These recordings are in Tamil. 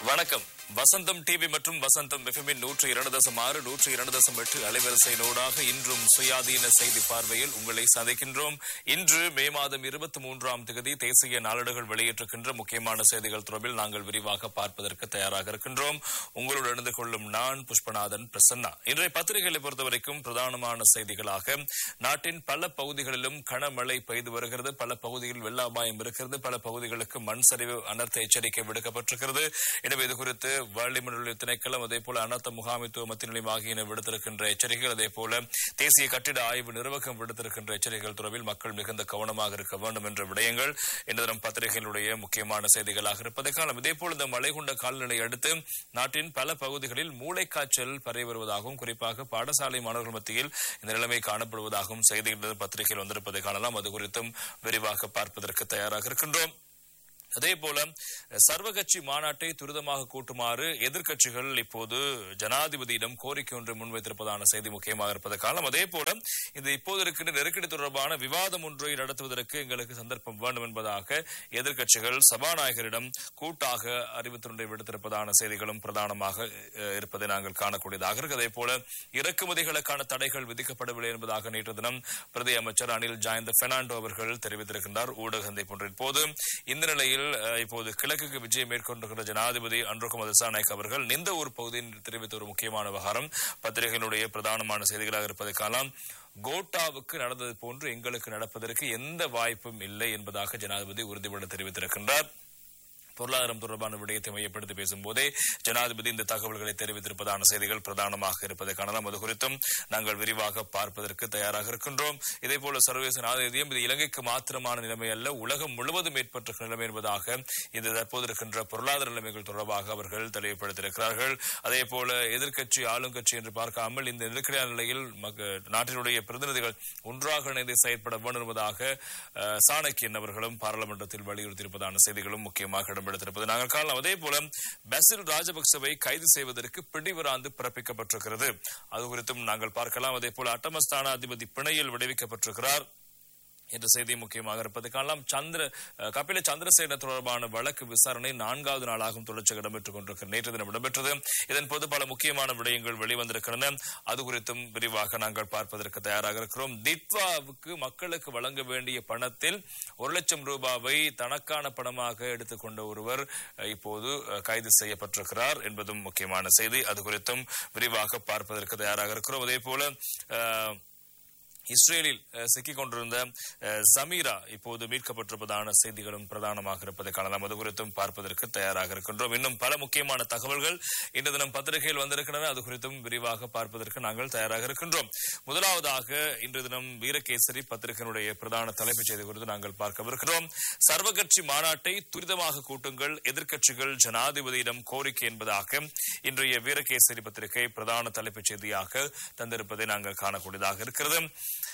வணக்கம் வசந்தம் டிவி மற்றும் வசந்தம் எஃப்எம்மின் நூற்றி இரண்டு தசம் ஆறு நூற்றி இரண்டு தசம் எட்டு அலைவரிசையினூடாக இன்றும் சுயாதீன செய்தி பார்வையில் உங்களை சந்திக்கின்றோம் இன்று மே மாதம் இருபத்தி மூன்றாம் தேதி தேசிய நாளிதழ்கள் வெளியிட்டிருக்கின்ற முக்கியமான செய்திகள் தொடர்பில் நாங்கள் விரிவாக பார்ப்பதற்கு தயாராக இருக்கின்றோம் உங்களோடு இணைந்து கொள்ளும் நான் புஷ்பநாதன் பிரசன்னா இன்றைய பத்திரிகைகளை பொறுத்தவரைக்கும் பிரதானமான செய்திகளாக நாட்டின் பல பகுதிகளிலும் கனமழை பெய்து வருகிறது பல பகுதிகளில் வெள்ள அபாயம் இருக்கிறது பல பகுதிகளுக்கு மண் சரிவு அனர்த்த எச்சரிக்கை விடுக்கப்பட்டிருக்கிறது எனவே இது குறித்து வளிமண்டல திணைக்களம் அதே போல அனர்த்த முகாமைத்துவ மத்திய நிலையம் ஆகியன விடுத்திருக்கின்ற எச்சரிக்கைகள் அதே போல தேசிய கட்டிட ஆய்வு நிர்வாகம் விடுத்திருக்கின்ற எச்சரிக்கைகள் தொடர்பில் மக்கள் மிகுந்த கவனமாக இருக்க வேண்டும் என்ற விடயங்கள் இந்த தினம் பத்திரிகைகளுடைய முக்கியமான செய்திகளாக இருப்பதை காலம் இதே போல இந்த மழை கொண்ட காலநிலை அடுத்து நாட்டின் பல பகுதிகளில் மூளைக்காய்ச்சல் பரவி வருவதாகவும் குறிப்பாக பாடசாலை மாணவர்கள் மத்தியில் இந்த நிலைமை காணப்படுவதாகவும் செய்திகள் பத்திரிகையில் வந்திருப்பதை காணலாம் அது குறித்தும் விரிவாக பார்ப்பதற்கு தயாராக இருக்கின்றோம் அதே போல சர்வகட்சி மாநாட்டை துரிதமாக கூட்டுமாறு எதிர்க்கட்சிகள் இப்போது ஜனாதிபதியிடம் கோரிக்கை ஒன்று முன்வைத்திருப்பதான செய்தி முக்கியமாக இருப்பதை காலம் அதே போல இது இப்போது இருக்கின்ற நெருக்கடி தொடர்பான விவாதம் ஒன்றை நடத்துவதற்கு எங்களுக்கு சந்தர்ப்பம் வேண்டும் என்பதாக எதிர்க்கட்சிகள் சபாநாயகரிடம் கூட்டாக அறிவித்தொன்றை விடுத்திருப்பதான செய்திகளும் பிரதானமாக அஹ், இருப்பதை நாங்கள் காணக்கூடியதாக இருக்கு அதே போல இறக்குமதிகளுக்கான தடைகள் விதிக்கப்படவில்லை என்பதாக நேற்று தினம் பிரதி அமைச்சர் அனில் ஜாயந்த பெர்னாண்டோ அவர்கள் தெரிவித்திருக்கின்றார் ஊடக சந்திப்பொன்றின் போது இந்த நிலையில் அஹ், இப்போது கிழக்குக்கு விஜயம் மேற்கொண்டிருக்கின்ற ஜனாதிபதி அன்ருகுமார் திசாநாயக் அவர்கள் நிந்த ஊர் பகுதியில் தெரிவித்த ஒரு முக்கியமான விவகாரம் பத்திரிகையினுடைய பிரதானமான செய்திகளாக இருப்பதை காணலாம் கோட்டாவுக்கு நடந்தது போன்று எங்களுக்கு நடப்பதற்கு எந்த வாய்ப்பும் இல்லை என்பதாக ஜனாதிபதி உறுதிபட தெரிவித்திருக்கின்றார் பொருளாதாரம் தொடர்பான விடயத்தை மையப்படுத்தி பேசும்போதே ஜனாதிபதி இந்த தகவல்களை தெரிவித்திருப்பதான செய்திகள் பிரதானமாக இருப்பதை காணலாம் அது குறித்தும் நாங்கள் விரிவாக பார்ப்பதற்கு தயாராக இருக்கின்றோம் இதே போல சர்வதேச நாதியம் இது இலங்கைக்கு மாத்திரமான நிலைமை அல்ல உலகம் முழுவதும் ஏற்பட்ட நிலைமை என்பதாக இது தற்போது இருக்கின்ற பொருளாதார நிலைமைகள் தொடர்பாக அவர்கள் தெளிவுபடுத்தியிருக்கிறார்கள் அதே போல எதிர்க்கட்சி ஆளுங்கட்சி என்று பார்க்காமல் இந்த நெருக்கடியான நிலையில் மக- நாட்டினுடைய பிரதிநிதிகள் ஒன்றாக இணைந்து செயற்பட வேண்டும் என்பதாக அஹ், சாணக்கியன் அவர்களும் பாராளுமன்றத்தில் வலியுறுத்தியிருப்பதான செய்திகளும் முக்கியமாக இடம்பெடுத்திருப்பது நாங்கள் காணலாம் அதே போல பசில் ராஜபக்சவை கைது செய்வதற்கு பிடிவராந்து பிறப்பிக்கப்பட்டிருக்கிறது அது குறித்தும் நாங்கள் பார்க்கலாம் அதே போல அட்டமஸ்தான அதிபதி பிணையில் விடுவிக்கப்பட்டிருக்கிறார் என்ற செய்தி முக்கியமாக இருப்பது காணலாம் சந்திர அஹ், கபில சந்திரசேன தொடர்பான வழக்கு விசாரணை நான்காவது நாளாகவும் தொடர்ச்சியாக இடம்பெற்றுக் கொண்டிருக்கிற நேற்று தினம் இடம்பெற்றது இதன் போது பல முக்கியமான விடயங்கள் வெளிவந்திருக்கின்றன அது குறித்தும் விரிவாக நாங்கள் பார்ப்பதற்கு தயாராக இருக்கிறோம் தித்வாவுக்கு மக்களுக்கு வழங்க வேண்டிய பணத்தில் ஒரு லட்சம் ரூபாவை தனக்கான பணமாக எடுத்துக்கொண்ட ஒருவர் அஹ், இப்போது அஹ், கைது செய்யப்பட்டிருக்கிறார் என்பதும் முக்கியமான செய்தி அது குறித்தும் விரிவாக பார்ப்பதற்கு தயாராக இருக்கிறோம் அதே போல அஹ், இஸ்ரேலில் அஹ், சிக்கிக் கொண்டிருந்த அஹ், சமீரா இப்போது மீட்கப்பட்டிருப்பதான செய்திகளும் பிரதானமாக இருப்பதை காணலாம் அது குறித்தும் பார்ப்பதற்கு தயாராக இருக்கின்றோம் இன்னும் பல முக்கியமான தகவல்கள் இன்று தினம் பத்திரிகையில் வந்திருக்கின்றன அது குறித்தும் விரிவாக பார்ப்பதற்கு நாங்கள் தயாராக இருக்கின்றோம் முதலாவதாக இன்று தினம் வீரகேசரி பத்திரிகையினுடைய பிரதான தலைப்புச் செய்தி குறித்து நாங்கள் பார்க்கவிருக்கிறோம் சர்வகட்சி மாநாட்டை துரிதமாக கூட்டுங்கள் எதிர்க்கட்சிகள் ஜனாதிபதியிடம் கோரிக்கை என்பதாக இன்றைய வீரகேசரி பத்திரிகை பிரதான தலைப்புச் செய்தியாக தந்திருப்பதை நாங்கள் காணக்கூடியதாக இருக்கிறது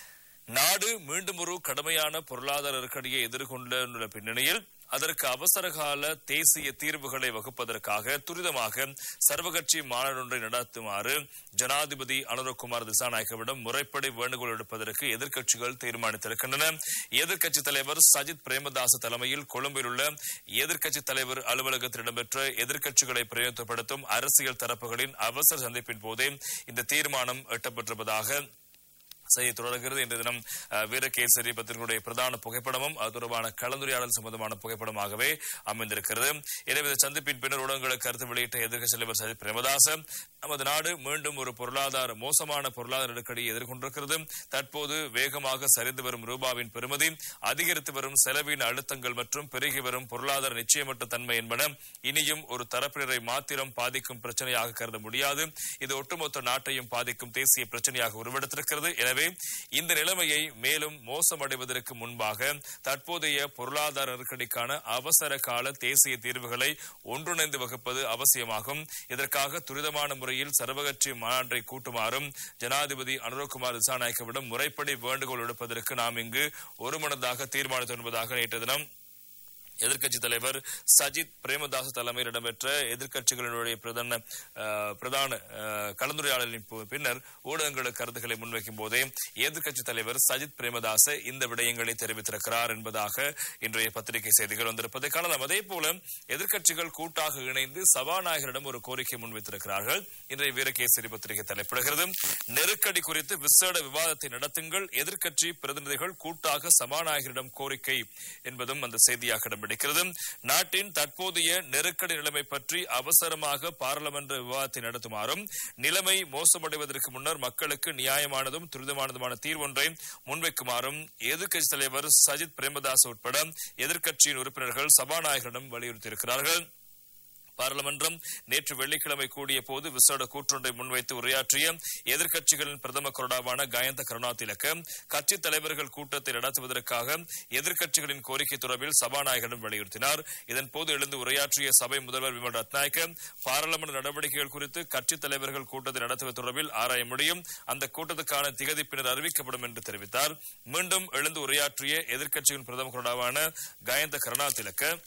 நாடு மீண்டும் ஒரு கடுமையான பொருளாதார நெருக்கடியை எதிர்கொண்டுள்ள பின்னணியில் அதற்கு அவசரகால தேசிய தீர்வுகளை வகுப்பதற்காக துரிதமாக சர்வகட்சி மாநாடு ஒன்றை நடத்துமாறு ஜனாதிபதி அனுரகுமார் திசாநாயக்கவிடம் முறைப்படி வேண்டுகோள் எடுப்பதற்கு எதிர்க்கட்சிகள் தீர்மானித்திருக்கின்றன எதிர்க்கட்சி தலைவர் சஜித் பிரேமதாச தலைமையில் கொழும்பில் உள்ள எதிர்க்கட்சி தலைவர் அலுவலகத்தில் இடம்பெற்ற எதிர்க்கட்சிகளை பிரயோகப்படுத்தும் அரசியல் தரப்புகளின் அவசர சந்திப்பின் போதே இந்த தீர்மானம் எட்டப்பட்டிருப்பதாக செய்தி தொடர்கிறது இன்று தினம் அஹ், வீரகேசரி பத்திரிகையுடைய பிரதான புகைப்படமும் அது தொடர்பான கலந்துரையாடல் சம்பந்தமான புகைப்படமாகவே அமைந்திருக்கிறது எனவே இந்த சந்திப்பின் பின்னர் ஊடகங்களுக்கு கருத்து வெளியிட்ட எதிர்க்கட்சி தலைவர் சஜித் பிரேமதாச நமது நாடு மீண்டும் ஒரு பொருளாதார மோசமான பொருளாதார நெருக்கடியை எதிர்கொண்டிருக்கிறது தற்போது வேகமாக சரிந்து வரும் ரூபாவின் பெறுமதி அதிகரித்து வரும் செலவின அழுத்தங்கள் மற்றும் பெருகி வரும் பொருளாதார நிச்சயமற்ற தன்மை என்பன இனியும் ஒரு தரப்பினரை மாத்திரம் பாதிக்கும் பிரச்சனையாக கருத முடியாது இது ஒட்டுமொத்த நாட்டையும் பாதிக்கும் தேசிய பிரச்சனையாக உருவெடுத்திருக்கிறது எனவே இந்த நிலைமையை மேலும் மோசமடைவதற்கு முன்பாக தற்போதைய பொருளாதார நெருக்கடிக்கான அவசர கால தேசிய தீர்வுகளை ஒன்றிணைந்து வகுப்பது அவசியமாகும் இதற்காக துரிதமான முறையில் சர்வகட்சி மாநாட்டை கூட்டுமாறும் ஜனாதிபதி அனுரகுமார் திசாநாயக்கவிடம் முறைப்படி வேண்டுகோள் எடுப்பதற்கு நாம் இங்கு ஒருமனதாக தீர்மானித்து என்பதாக நேற்று தினம் எதிர்க்கட்சி தலைவர் சஜித் பிரேமதாஸ் தலைமையில் இடம்பெற்ற எதிர்க்கட்சிகளினுடைய பிரதான அஹ், பிரதான அஹ், கலந்துரையாடலின் பு- பின்னர் ஊடகங்களுக்கு கருத்துக்களை முன்வைக்கும் போதே எதிர்க்கட்சி தலைவர் சஜித் பிரேமதாச இந்த விடயங்களை தெரிவித்திருக்கிறார் என்பதாக இன்றைய பத்திரிகை செய்திகள் வந்திருப்பதை காணலாம் அதே போல எதிர்க்கட்சிகள் கூட்டாக இணைந்து சபாநாயகரிடம் ஒரு கோரிக்கை முன்வைத்திருக்கிறார்கள் இன்றைய வீரகேசரி பத்திரிகை தலைப்பிடுகிறது நெருக்கடி குறித்து விசேட விவாதத்தை நடத்துங்கள் எதிர்க்கட்சி பிரதிநிதிகள் கூட்டாக சபாநாயகரிடம் கோரிக்கை என்பதும் அந்த செய்தியாக இடம்பெறுகிறது நாட்டின் தற்போதைய நெருக்கடி நிலைமை பற்றி அவசரமாக பாராளுமன்ற விவாதத்தை நடத்துமாறும் நிலைமை மோசமடைவதற்கு முன்னர் மக்களுக்கு நியாயமானதும் துரிதமானதுமான தீர்வொன்றை முன்வைக்குமாறும் எதிர்க்கட்சி தலைவர் சஜித் பிரேமதாஸ் உட்பட எதிர்க்கட்சியின் உறுப்பினர்கள் சபாநாயகரிடம் வலியுறுத்தியிருக்கிறார்கள் பாராளுமன்றம் நேற்று வெள்ளிக்கிழமை கூடிய போது விசேட கூற்றொன்றை முன்வைத்து உரையாற்றிய எதிர்க்கட்சிகளின் பிரதம கொறடாவான கயந்த கருணாதிலக்க கட்சித் தலைவர்கள் கூட்டத்தை நடத்துவதற்காக எதிர்க்கட்சிகளின் கோரிக்கை தொடர்பில் சபாநாயகரிடம் வலியுறுத்தினார் இதன்போது எழுந்து உரையாற்றிய சபை முதல்வர் விமல் ரத்நாயக்க பாராளுமன்ற நடவடிக்கைகள் குறித்து கட்சித் தலைவர்கள் கூட்டத்தை நடத்துவது தொடர்பில் ஆராய முடியும் அந்த கூட்டத்துக்கான திகதி பின்னர் அறிவிக்கப்படும் என்று தெரிவித்தார் மீண்டும் எழுந்து உரையாற்றிய எதிர்க்கட்சியின் பிரதம கொறடாவான கயந்த கருணாதிலக்க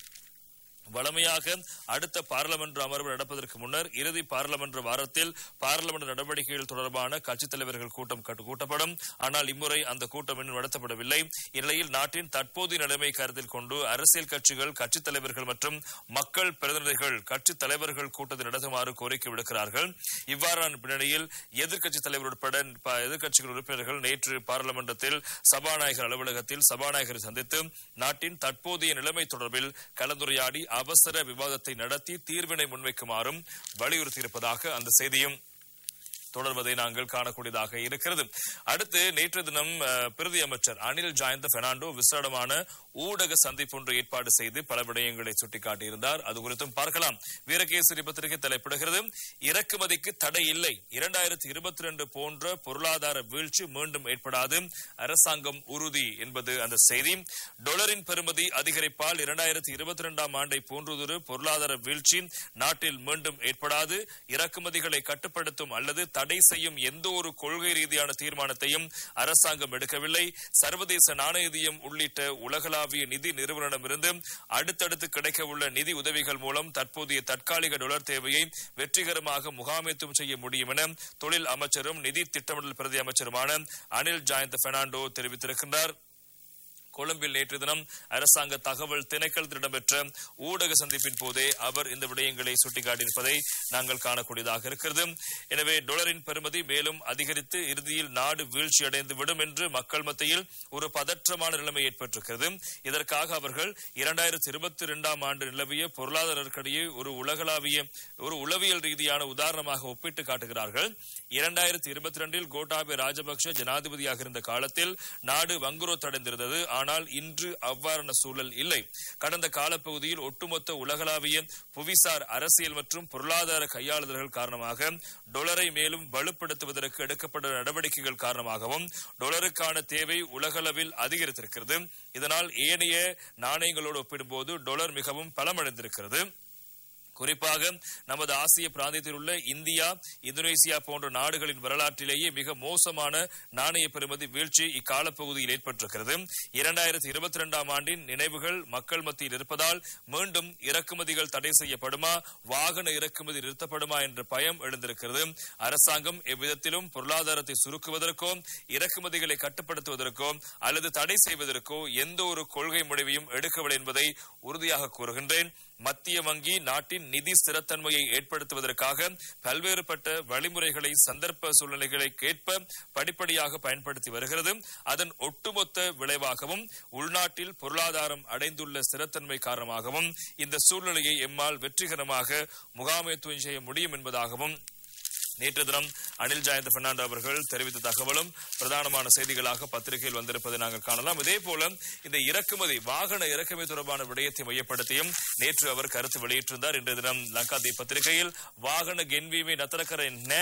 வழமையாக அடுத்த பாராளுமன்ற அமர்வு நடப்பதற்கு முன்னர் இறுதி பாராளுமன்ற வாரத்தில் பாராளுமன்ற நடவடிக்கைகள் தொடர்பான கட்சித் தலைவர்கள் கூட்டம் கட்டு- கூட்டப்படும் ஆனால் இம்முறை அந்த கூட்டம் இன்னும் நடத்தப்படவில்லை இந்நிலையில் நாட்டின் தற்போதைய நிலைமை கருத்தில் கொண்டு அரசியல் கட்சிகள் கட்சித் தலைவர்கள் மற்றும் மக்கள் பிரதிநிதிகள் கட்சித் தலைவர்கள் கூட்டத்தை நடத்துமாறு கோரிக்கை விடுக்கிறார்கள் இவ்வாறான பின்னணியில் எதிர்க்கட்சித் தலைவர் உட்பட ப- எதிர்க்கட்சிகள் உறுப்பினர்கள் நேற்று பாராளுமன்றத்தில் சபாநாயகர் அலுவலகத்தில் சபாநாயகரை சந்தித்து நாட்டின் தற்போதைய நிலைமை தொடர்பில் கலந்துரையாடி அவசர விவாதத்தை நடத்தி தீர்வினை முன்வைக்குமாறும் வலியுறுத்தியிருப்பதாக அந்த செய்தியும் தொடர்வதை நாங்கள் காணக்கூடியதாக இருக்கிறது அடுத்து நேற்று தினம் அஹ், பிரதி அமைச்சர் அனில் ஜாயந்த பெர்னாண்டோ விசேடமான ஊடக சந்திப்பு ஒன்று ஏற்பாடு செய்து பல விடயங்களை சுட்டிக்காட்டியிருந்தார் அது குறித்தும் பார்க்கலாம் வீரகேசரி பத்திரிகை தலைப்பிடுகிறது இறக்குமதிக்கு தடை இல்லை இரண்டாயிரத்தி இருபத்தி ரெண்டு போன்ற பொருளாதார வீழ்ச்சி மீண்டும் ஏற்படாது அரசாங்கம் உறுதி என்பது அந்த செய்தி டொலரின் பெறுமதி அதிகரிப்பால் இரண்டாயிரத்தி இருபத்தி இரண்டாம் ஆண்டை போன்றதொரு பொருளாதார வீழ்ச்சி நாட்டில் மீண்டும் ஏற்படாது இறக்குமதிகளை கட்டுப்படுத்தும் அல்லது தடை செய்யும் எந்த ஒரு கொள்கை ரீதியான தீர்மானத்தையும் அரசாங்கம் எடுக்கவில்லை சர்வதேச நாணயதியம் உள்ளிட்ட உலகளாவிய நிதி நிறுவனமிருந்து அடுத்தடுத்து கிடைக்க உள்ள நிதி உதவிகள் மூலம் தற்போதைய தற்காலிக டாலர் தேவையை வெற்றிகரமாக முகாமைத்துவம் செய்ய முடியும் என தொழில் அமைச்சரும் நிதி திட்டமிடல் பிரதி அமைச்சருமான அனில் ஜாயந்த் பெர்னாண்டோ தெரிவித்திருக்கின்றார் கொழும்பில் நேற்று தினம் அரசாங்க தகவல் திணைக்களத்தில் இடம்பெற்ற ஊடக சந்திப்பின் போதே அவர் இந்த விடயங்களை சுட்டிக்காட்டியிருப்பதை நாங்கள் காணக்கூடியதாக இருக்கிறது எனவே டொலரின் பெறுமதி மேலும் அதிகரித்து இறுதியில் நாடு வீழ்ச்சியடைந்து விடும் என்று மக்கள் மத்தியில் ஒரு பதற்றமான நிலைமை ஏற்பட்டிருக்கிறது இதற்காக அவர்கள் இரண்டாயிரத்தி இருபத்தி இரண்டாம் ஆண்டு நிலவிய பொருளாதார நெருக்கடியை ஒரு உலகளாவிய ஒரு உளவியல் ரீதியான உதாரணமாக ஒப்பிட்டு காட்டுகிறார்கள் இரண்டாயிரத்தி இருபத்தி ரெண்டில் கோட்டாபே ராஜபக்ஷ ஜனாதிபதியாக இருந்த காலத்தில் நாடு வங்குரோத்தடைந்திருந்தது ஆனால் இன்று அவ்வாறான சூழல் இல்லை கடந்த காலப்பகுதியில் ஒட்டுமொத்த உலகளாவிய புவிசார் அரசியல் மற்றும் பொருளாதார கையாளுதல்கள் காரணமாக டொலரை மேலும் வலுப்படுத்துவதற்கு எடுக்கப்பட்ட நடவடிக்கைகள் காரணமாகவும் டொலருக்கான தேவை உலகளவில் அதிகரித்திருக்கிறது இதனால் ஏனைய நாணயங்களோடு ஒப்பிடும்போது டொலர் மிகவும் பலமடைந்திருக்கிறது குறிப்பாக நமது ஆசிய பிராந்தியத்தில் உள்ள இந்தியா இந்தோனேசியா போன்ற நாடுகளின் வரலாற்றிலேயே மிக மோசமான நாணய பெறுமதி வீழ்ச்சி இக்காலப்பகுதியில் ஏற்பட்டிருக்கிறது இரண்டாயிரத்தி இருபத்தி இரண்டாம் ஆண்டின் நினைவுகள் மக்கள் மத்தியில் இருப்பதால் மீண்டும் இறக்குமதிகள் தடை செய்யப்படுமா வாகன இறக்குமதி நிறுத்தப்படுமா என்ற பயம் எழுந்திருக்கிறது அரசாங்கம் எவ்விதத்திலும் பொருளாதாரத்தை சுருக்குவதற்கோ இறக்குமதிகளை கட்டுப்படுத்துவதற்கோ அல்லது தடை செய்வதற்கோ எந்த ஒரு கொள்கை முடிவையும் எடுக்கவில்லை என்பதை உறுதியாக கூறுகின்றேன் மத்திய வங்கி நாட்டின் நிதி ஸ்திரத்தன்மையை ஏற்படுத்துவதற்காக பல்வேறுபட்ட வழிமுறைகளை சந்தர்ப்ப சூழ்நிலைகளை ஏற்ப படிப்படியாக பயன்படுத்தி வருகிறது அதன் ஒட்டுமொத்த விளைவாகவும் உள்நாட்டில் பொருளாதாரம் அடைந்துள்ள ஸ்திரத்தன்மை காரணமாகவும் இந்த சூழ்நிலையை எம்மால் வெற்றிகரமாக முகாமைத்துவம் செய்ய முடியும் என்பதாகவும் நேற்று தினம் அனில் ஜாயந்த் பெர்னாண்டோ அவர்கள் தெரிவித்த தகவலும் பிரதானமான செய்திகளாக பத்திரிகையில் வந்திருப்பதை நாங்கள் காணலாம் இதே போல இந்த இறக்குமதி வாகன இறக்குமதி தொடர்பான விடயத்தை மையப்படுத்தியும் நேற்று அவர் கருத்து வெளியிட்டிருந்தார் இன்றைய தினம் லங்காதீப் பத்திரிகையில் வாகன கென்வீமை நத்தரக்கரை நே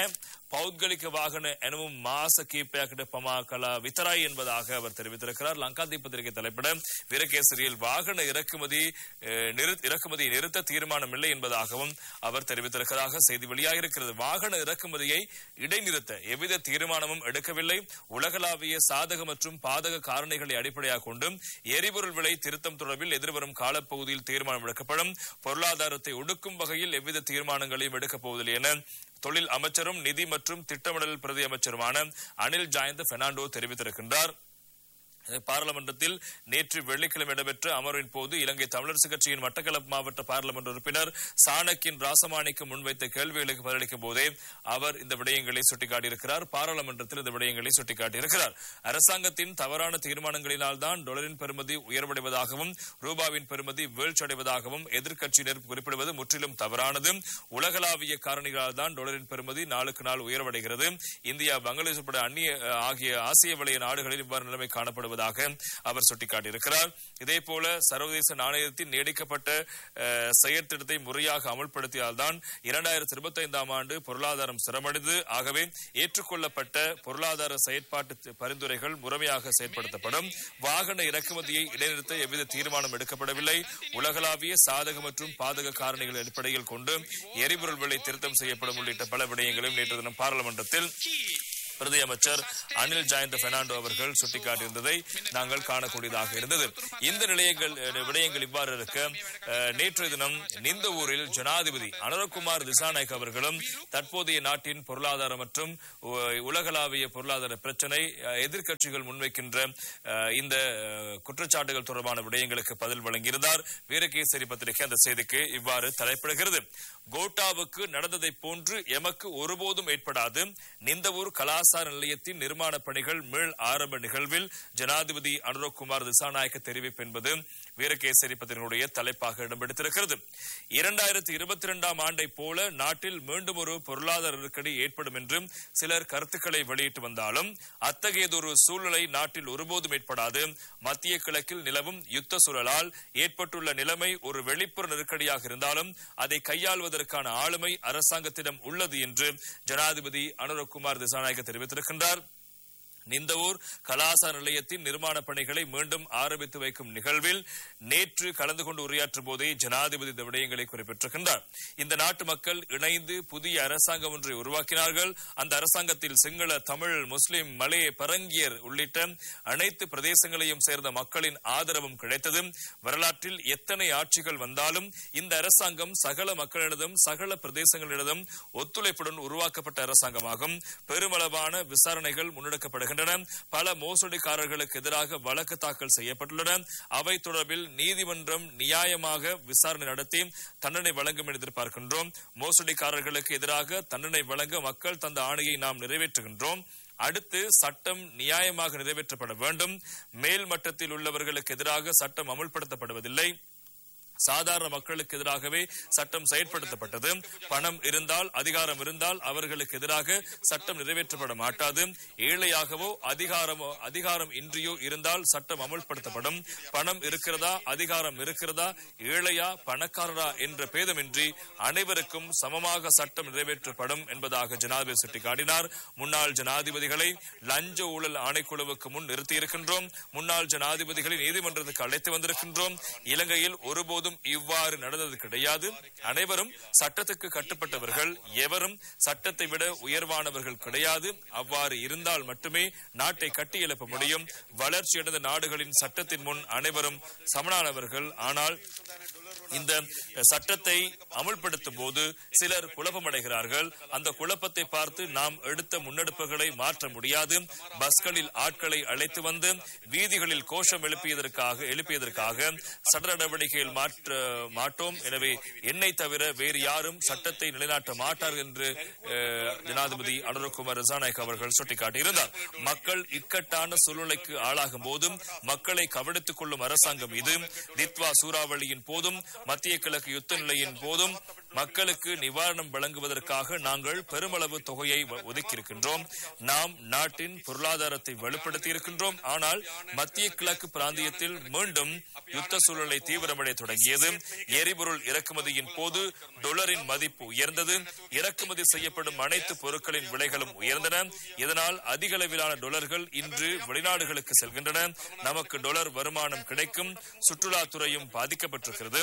பௌத்கலிக வாகன எனவும் மாச கீப்பேக்கிட பமாகலா வித்தராய் என்பதாக அவர் தெரிவித்திருக்கிறார் லங்காதி பத்திரிகை தலைப்பிட வீரகேசரியில் வாகன இறக்குமதி அஹ், நிறு- இறக்குமதியை நிறுத்த தீர்மானம் இல்லை என்பதாகவும் அவர் தெரிவித்திருக்கிறதாக செய்தி வெளியாகியிருக்கிறது வாகன இறக்குமதியை இடைநிறுத்த எவ்வித தீர்மானமும் எடுக்கவில்லை உலகளாவிய சாதக மற்றும் பாதக காரணிகளை அடிப்படையாக கொண்டு எரிபொருள் விலை திருத்தம் தொடர்பில் எதிர்வரும் காலப்பகுதியில் தீர்மானம் எடுக்கப்படும் பொருளாதாரத்தை ஒடுக்கும் வகையில் எவ்வித தீர்மானங்களையும் எடுக்கப் போவதில்லை என தொழில் அமைச்சரும் நிதி மற்றும் திட்டமிடல் பிரதி அமைச்சருமான அனில் ஜாயந்த் பெர்னாண்டோ தெரிவித்திருக்கின்றார் பாராளுமன்றத்தில் நேற்று வெள்ளிக்கிழமை இடம்பெற்ற அமர்வின் போது இலங்கை தமிழரசு கட்சியின் மட்டக்களப்பு மாவட்ட பாராளுமன்ற உறுப்பினர் சாணக்கின் ராசமாணிக்கு முன்வைத்த கேள்விகளுக்கு பதிலளிக்கும் போதே அவர் இந்த விடயங்களை சுட்டிக்காட்டியிருக்கிறார் பாராளுமன்றத்தில் இந்த விடயங்களை சுட்டிக்காட்டியிருக்கிறார் அரசாங்கத்தின் தவறான தீர்மானங்களினால் தான் டொலரின் பெறுமதி உயர்வடைவதாகவும் ரூபாவின் பெறுமதி வீழ்ச்சியடைவதாகவும் எதிர்க்கட்சியினர் குறிப்பிடுவது முற்றிலும் தவறானது உலகளாவிய காரணிகளால் தான் டொலரின் பெறுமதி நாளுக்கு நாள் உயர்வடைகிறது இந்தியா பங்களாதேஷ் உட்பட அந்நிய அஹ், ஆகிய ஆசிய வலய நாடுகளில் இவ்வாறு நிலைமை காணப்படுவதாக அவர் சுட்டிக்காட்டியிருக்கிறார் இதேபோல சர்வதேச நாணயத்தின் நீடிக்கப்பட்ட அஹ், செயற்திட்டத்தை முறையாக அமல்படுத்தியால்தான் இரண்டாயிரத்தி இருபத்தி ஐந்தாம் ஆண்டு பொருளாதாரம் சிரமடைந்து ஆகவே ஏற்றுக்கொள்ளப்பட்ட பொருளாதார செயற்பாட்டு தி- பரிந்துரைகள் முறைமையாக செயற்படுத்தப்படும் வாகன இறக்குமதியை இடைநிறுத்த எவ்வித தீர்மானம் எடுக்கப்படவில்லை உலகளாவிய சாதக மற்றும் பாதக காரணிகள் அடிப்படையில் கொண்டு எரிபொருள் விலை திருத்தம் செய்யப்படும் உள்ளிட்ட பல விடயங்களையும் நேற்று தினம் பாராளுமன்றத்தில் பிரதி அமைச்சர் அனில் ஜாயந்த பெர்னாண்டோ அவர்கள் சுட்டிக்காட்டியிருந்ததை நாங்கள் காணக்கூடியதாக இருந்தது இந்த நிலையங்கள் அஹ், விடயங்கள் இவ்வாறு இருக்க அஹ், நேற்றைய தினம் நிந்த ஊரில் ஜனாதிபதி அனுரகுமார் திசாநாயக் அவர்களும் தற்போதைய நாட்டின் பொருளாதார மற்றும் உ- உலகளாவிய பொருளாதார பிரச்சனை அஹ், எதிர்க்கட்சிகள் முன்வைக்கின்ற அஹ், இந்த அஹ், குற்றச்சாட்டுகள் தொடர்பான விடயங்களுக்கு பதில் வழங்கியிருந்தார் வீரகேசரி பத்திரிகை அந்த செய்திக்கு இவ்வாறு தலைப்பிடுகிறது கோட்டாவுக்கு நடந்ததை போன்று எமக்கு ஒருபோதும் ஏற்படாது நிந்தவூர் கலாசார நிலையத்தின் நிர்மாண பணிகள் மீள் ஆரம்ப நிகழ்வில் ஜனாதிபதி அனுரகுமார் திசாநாயக்க தெரிவிப்பு என்பது வீரகேசரி பத்திரிகையுடைய தலைப்பாக இடம்பெடுத்திருக்கிறது இரண்டாயிரத்தி இருபத்தி இரண்டாம் ஆண்டை போல நாட்டில் மீண்டும் ஒரு பொருளாதார நெருக்கடி ஏற்படும் என்று சிலர் கருத்துக்களை வெளியிட்டு வந்தாலும் அத்தகையதொரு சூழ்நிலை நாட்டில் ஒருபோதும் ஏற்படாது மத்திய கிழக்கில் நிலவும் யுத்த சூழலால் ஏற்பட்டுள்ள நிலைமை ஒரு வெளிப்புற நெருக்கடியாக இருந்தாலும் அதை கையாள்வதற்கான ஆளுமை அரசாங்கத்திடம் உள்ளது என்று ஜனாதிபதி அனுரகுமார் திசாநாயக்க தெரிவித்திருக்கின்றார் நிந்தவூர் கலாசார நிலையத்தின் நிர்மாண பணிகளை மீண்டும் ஆரம்பித்து வைக்கும் நிகழ்வில் நேற்று கலந்து கொண்டு உரையாற்றும் போதே ஜனாதிபதி இந்த விடயங்களை குறிப்பிட்டிருக்கின்றார் இந்த நாட்டு மக்கள் இணைந்து புதிய அரசாங்கம் ஒன்றை உருவாக்கினார்கள் அந்த அரசாங்கத்தில் சிங்கள தமிழ் முஸ்லிம் மலே பரங்கியர் உள்ளிட்ட அனைத்து பிரதேசங்களையும் சேர்ந்த மக்களின் ஆதரவும் கிடைத்தது வரலாற்றில் எத்தனை ஆட்சிகள் வந்தாலும் இந்த அரசாங்கம் சகல மக்களிடமும் சகல பிரதேசங்களிடமும் ஒத்துழைப்புடன் உருவாக்கப்பட்ட அரசாங்கமாகும் பெருமளவான விசாரணைகள் முன்னெடுக்கப்படுகின்றன பல மோசடிக்காரர்களுக்கு எதிராக வழக்கு தாக்கல் செய்யப்பட்டுள்ளன அவை தொடர்பில் நீதிமன்றம் நியாயமாக விசாரணை நடத்தி தண்டனை வழங்கும் என எதிர்பார்க்கின்றோம் மோசடிக்காரர்களுக்கு எதிராக தண்டனை வழங்க மக்கள் தந்த ஆணையை நாம் நிறைவேற்றுகின்றோம் அடுத்து சட்டம் நியாயமாக நிறைவேற்றப்பட வேண்டும் மேல் மட்டத்தில் உள்ளவர்களுக்கு எதிராக சட்டம் அமுல்படுத்தப்படுவதில்லை சாதாரண மக்களுக்கு எதிராகவே சட்டம் செயற்படுத்தப்பட்டது பணம் இருந்தால் அதிகாரம் இருந்தால் அவர்களுக்கு எதிராக சட்டம் நிறைவேற்றப்பட மாட்டாது ஏழையாகவோ அதிகாரமோ அதிகாரம் இன்றியோ இருந்தால் சட்டம் அமல்படுத்தப்படும் பணம் இருக்கிறதா அதிகாரம் இருக்கிறதா ஏழையா பணக்காரரா என்ற பேதமின்றி அனைவருக்கும் சமமாக சட்டம் நிறைவேற்றப்படும் என்பதாக ஜனாதிபதி சுட்டிக்காட்டினார் முன்னாள் ஜனாதிபதிகளை லஞ்ச ஊழல் ஆணைக்குழுவுக்கு முன் நிறுத்தியிருக்கின்றோம் முன்னாள் ஜனாதிபதிகளை நீதிமன்றத்துக்கு அழைத்து வந்திருக்கின்றோம் இலங்கையில் ஒருபோதும் இவ்வாறு நடந்தது கிடையாது அனைவரும் சட்டத்துக்கு கட்டுப்பட்டவர்கள் எவரும் சட்டத்தை விட உயர்வானவர்கள் கிடையாது அவ்வாறு இருந்தால் மட்டுமே நாட்டை கட்டியெழுப்ப முடியும் வளர்ச்சியடைந்த நாடுகளின் சட்டத்தின் முன் அனைவரும் சமனானவர்கள் ஆனால் இந்த சட்டத்தை அமுல்படுத்தும் போது சிலர் குழப்பமடைகிறார்கள் அந்த குழப்பத்தை பார்த்து நாம் எடுத்த முன்னெடுப்புகளை மாற்ற முடியாது பஸ்களில் ஆட்களை அழைத்து வந்து வீதிகளில் கோஷம் எழுப்பியதற்காக எழுப்பியதற்காக சட்ட நடவடிக்கையில் மாற்ற மாட்டோம் எனவே என்னை தவிர வேறு யாரும் சட்டத்தை நிலைநாட்ட மாட்டார் என்று அஹ், ஜனாதிபதி அனுரகுமார் ரசாநாயக் அவர்கள் சுட்டிக்காட்டியிருந்தார் மக்கள் இக்கட்டான சூழ்நிலைக்கு ஆளாகும் போதும் மக்களை கவனித்துக் கொள்ளும் அரசாங்கம் இது தித்வா சூறாவளியின் போதும் மத்திய கிழக்கு யுத்த நிலையின் போதும் மக்களுக்கு நிவாரணம் வழங்குவதற்காக நாங்கள் பெருமளவு தொகையை வ- ஒதுக்கியிருக்கின்றோம் நாம் நாட்டின் பொருளாதாரத்தை வலுப்படுத்தி இருக்கின்றோம் ஆனால் மத்திய கிழக்கு பிராந்தியத்தில் மீண்டும் யுத்த சூழலை தீவிரமடைய தொடங்கியது எரிபொருள் இறக்குமதியின் போது டொலரின் மதிப்பு உயர்ந்தது இறக்குமதி செய்யப்படும் அனைத்து பொருட்களின் விலைகளும் உயர்ந்தன இதனால் அதிக அளவிலான டொலர்கள் இன்று வெளிநாடுகளுக்கு செல்கின்றன நமக்கு டொலர் வருமானம் கிடைக்கும் சுற்றுலாத்துறையும் பாதிக்கப்பட்டிருக்கிறது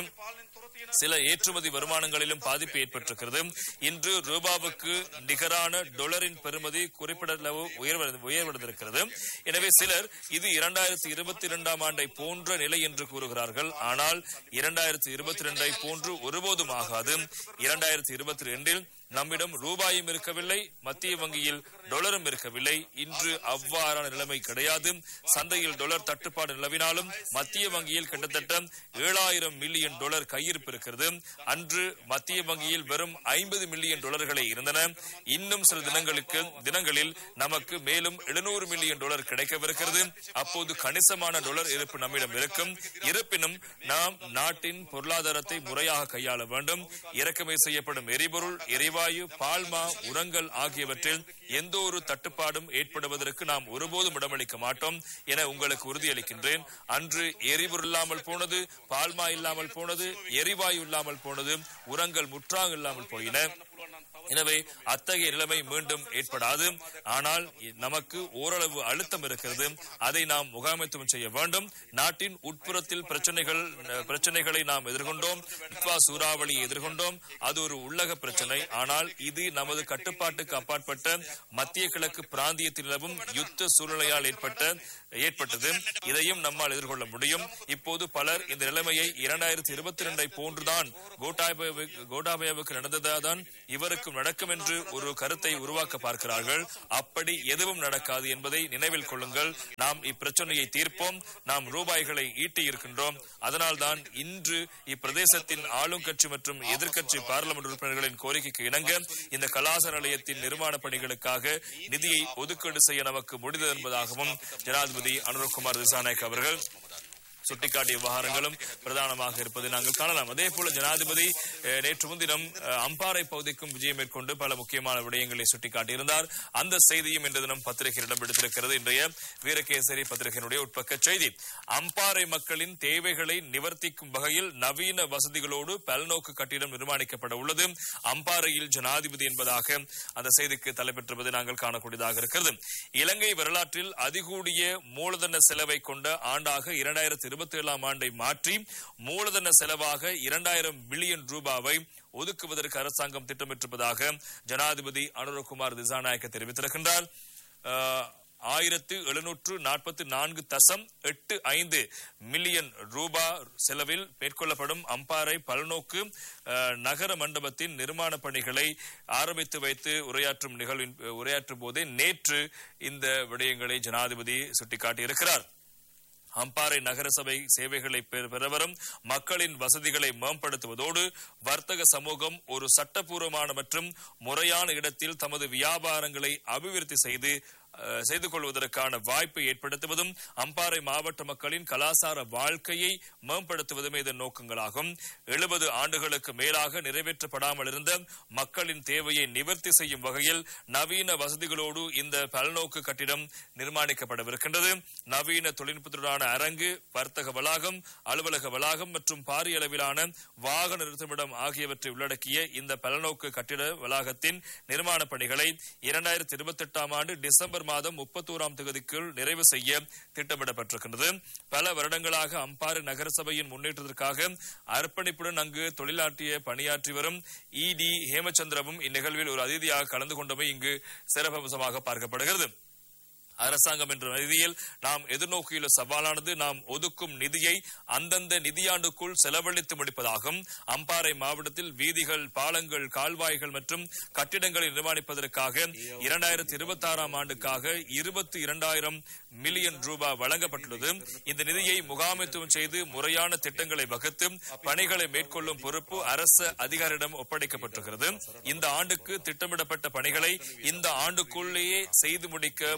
சில ஏற்றுமதி வருமானங்களிலும் பாதிப்பு ஏற்பட்டிருக்கிறது இன்று ரூபாவுக்கு நிகரான டொலரின் பெறுமதி குறிப்பிடளவு உயர்வ- உயர்வடைந்திருக்கிறது எனவே சிலர் இது இரண்டாயிரத்தி இருபத்தி இரண்டாம் ஆண்டை போன்ற நிலை என்று கூறுகிறார்கள் ஆனால் இரண்டாயிரத்தி இருபத்தி இரண்டை போன்று ஒருபோதும் ஆகாது இரண்டாயிரத்தி இருபத்தி ரெண்டில் நம்மிடம் ரூபாயும் இருக்கவில்லை மத்திய வங்கியில் டொலரும் இருக்கவில்லை இன்று அவ்வாறான நிலைமை கிடையாது சந்தையில் டொலர் தட்டுப்பாடு நிலவினாலும் மத்திய வங்கியில் கிட்டத்தட்ட ஏழாயிரம் மில்லியன் டொலர் கையிருப்பு இருக்கிறது அன்று மத்திய வங்கியில் வெறும் ஐம்பது மில்லியன் டொலர்களே இருந்தன இன்னும் சில தினங்களுக்கு தினங்களில் நமக்கு மேலும் எழுநூறு மில்லியன் டொலர் கிடைக்கவிருக்கிறது அப்போது கணிசமான டொலர் இருப்பு நம்மிடம் இருக்கும் இருப்பினும் நாம் நாட்டின் பொருளாதாரத்தை முறையாக கையாள வேண்டும் இறக்குமதி செய்யப்படும் எரிபொருள் எரிவாயு பால்மா உரங்கள் ஆகியவற்றில் எந்த ஒரு தட்டுப்பாடும் ஏற்படுவதற்கு நாம் ஒருபோதும் இடமளிக்க மாட்டோம் என உங்களுக்கு உறுதியளிக்கின்றேன் அன்று எரிபொருள் இல்லாமல் போனது பால்மா இல்லாமல் போனது எரிவாயு இல்லாமல் போனது உரங்கள் முற்றாக இல்லாமல் போயின எனவே அத்தகைய நிலைமை மீண்டும் ஏற்படாது ஆனால் நமக்கு ஓரளவு அழுத்தம் இருக்கிறது அதை நாம் முகாமைத்துவம் செய்ய வேண்டும் நாட்டின் உட்புறத்தில் பிரச்சனைகள் பிரச்சனைகளை நாம் எதிர்கொண்டோம் நித்வா சூறாவளியை எதிர்கொண்டோம் அது ஒரு உள்ளக பிரச்சனை ஆனால் இது நமது கட்டுப்பாட்டுக்கு அப்பாற்பட்ட மத்திய கிழக்கு பிராந்தியத்தில் நிலவும் யுத்த சூழ்நிலையால் ஏற்பட்ட ஏற்பட்டது இதையும் நம்மால் எதிர்கொள்ள முடியும் இப்போது பலர் இந்த நிலைமையை இரண்டாயிரத்தி இருபத்தி இரண்டை போன்றுதான் கோட்டாபயவுக்கு கோட்டாபயாவுக்கு நடந்ததாதான் இவருக்கும் நடக்கும் என்று ஒரு கருத்தை உருவாக்க பார்க்கிறார்கள் அப்படி எதுவும் நடக்காது என்பதை நினைவில் கொள்ளுங்கள் நாம் இப்பிரச்சனையை தீர்ப்போம் நாம் ரூபாய்களை ஈட்டி இருக்கின்றோம் அதனால்தான் இன்று இப்பிரதேசத்தின் ஆளும் கட்சி மற்றும் எதிர்க்கட்சி பார்லமெண்ட் உறுப்பினர்களின் கோரிக்கைக்கு இணங்க இந்த கலாசார நிலையத்தின் நிர்மாண பணிகளுக்காக நிதியை ஒதுக்கீடு செய்ய நமக்கு முடிந்தது என்பதாகவும் ஜனாதிபதி அனுரகுமார் திசாநாயக் அவர்கள் சுட்டிக்காட்டிய விவகாரங்களும் பிரதானமாக இருப்பதை நாங்கள் காணலாம் அதே போல ஜனாதிபதி அஹ், நேற்று முன்தினம் அஹ், அம்பாறை பகுதிக்கும் விஜயம் மேற்கொண்டு பல முக்கியமான விடயங்களை சுட்டிக்காட்டியிருந்தார் அந்த செய்தியும் இன்று தினம் பத்திரிகையில் இடம் பிடித்திருக்கிறது இன்றைய வீரகேசரி பத்திரிகையினுடைய உட்பக்க செய்தி அம்பாறை மக்களின் தேவைகளை நிவர்த்திக்கும் வகையில் நவீன வசதிகளோடு பல்நோக்கு கட்டிடம் நிர்மாணிக்கப்பட உள்ளது அம்பாறையில் ஜனாதிபதி என்பதாக அந்த செய்திக்கு தலைப்பெற்றுவதை நாங்கள் காணக்கூடியதாக இருக்கிறது இலங்கை வரலாற்றில் அதிகூடிய மூலதன செலவை கொண்ட ஆண்டாக இரண்டாயிரத்தி இருபத்தி ஏழாம் ஆண்டை மாற்றி மூலதன செலவாக இரண்டாயிரம் பில்லியன் ரூபாவை ஒதுக்குவதற்கு அரசாங்கம் திட்டமிட்டிருப்பதாக ஜனாதிபதி அனுரகுமார் திசாநாயக்க தெரிவித்திருக்கின்றார் அஹ், ஆயிரத்து எழுநூற்று நாற்பத்தி நான்கு தசம் எட்டு ஐந்து மில்லியன் ரூபா செலவில் மேற்கொள்ளப்படும் அம்பாறை பல்நோக்கு அஹ், நகர மண்டபத்தின் நிர்மாண பணிகளை ஆரம்பித்து வைத்து உரையாற்றும் நிகழ்வின் உரையாற்றும் போதே நேற்று இந்த விடயங்களை ஜனாதிபதி சுட்டிக்காட்டியிருக்கிறார் அம்பாறை நகரசபை சேவைகளை பெற- பெறவரும் மக்களின் வசதிகளை மேம்படுத்துவதோடு வர்த்தக சமூகம் ஒரு சட்டப்பூர்வமான மற்றும் முறையான இடத்தில் தமது வியாபாரங்களை அபிவிருத்தி செய்து அஹ், செய்து கொள்வதற்கான வாய்ப்பை ஏற்படுத்துவதும் அம்பாறை மாவட்ட மக்களின் கலாசார வாழ்க்கையை மேம்படுத்துவதுமே இதன் நோக்கங்களாகும் எழுபது ஆண்டுகளுக்கு மேலாக நிறைவேற்றப்படாமல் இருந்த மக்களின் தேவையை நிவர்த்தி செய்யும் வகையில் நவீன வசதிகளோடு இந்த பல்நோக்கு கட்டிடம் நிர்மாணிக்கப்படவிருக்கின்றது நவீன தொழில்நுட்பத்துடனான அரங்கு வர்த்தக வளாகம் அலுவலக வளாகம் மற்றும் பாரிய அளவிலான வாகன நிறுத்துமிடம் ஆகியவற்றை உள்ளடக்கிய இந்த பல்நோக்கு கட்டிட வளாகத்தின் நிர்மாண பணிகளை இரண்டாயிரத்தி இருபத்தி எட்டாம் ஆண்டு டிசம்பர் மாதம் முப்பத்தோராம் தேதிக்குள் நிறைவு செய்ய திட்டமிடப்பட்டிருக்கின்றது பல வருடங்களாக அம்பாறு நகரசபையின் முன்னேற்றத்திற்காக அர்ப்பணிப்புடன் அங்கு தொழிலாற்றிய பணியாற்றி வரும் இடி ஹேமச்சந்திரவும் இந்நிகழ்வில் ஒரு அதிதியாக கலந்து கொண்டமை இங்கு சிறப்பம்சமாக பார்க்கப்படுகிறது அரசாங்கம் என்ற ரீதியில் நாம் எதிர்நோக்கியுள்ள சவாலானது நாம் ஒதுக்கும் நிதியை அந்தந்த நிதியாண்டுக்குள் செலவழித்து முடிப்பதாகும் அம்பாறை மாவட்டத்தில் வீதிகள் பாலங்கள் கால்வாய்கள் மற்றும் கட்டிடங்களை நிர்மாணிப்பதற்காக இரண்டாயிரத்தி இருபத்தி ஆறாம் ஆண்டுக்காக இருபத்தி இரண்டாயிரம் மில்லியன் ரூபாய் வழங்கப்பட்டுள்ளது இந்த நிதியை முகாமைத்துவம் செய்து முறையான திட்டங்களை வகுத்து பணிகளை மேற்கொள்ளும் பொறுப்பு அரசு அதிகாரியிடம் ஒப்படைக்கப்பட்டிருக்கிறது இந்த ஆண்டுக்கு திட்டமிடப்பட்ட பணிகளை இந்த ஆண்டுக்குள்ளேயே செய்து முடிக்க முடியாமல்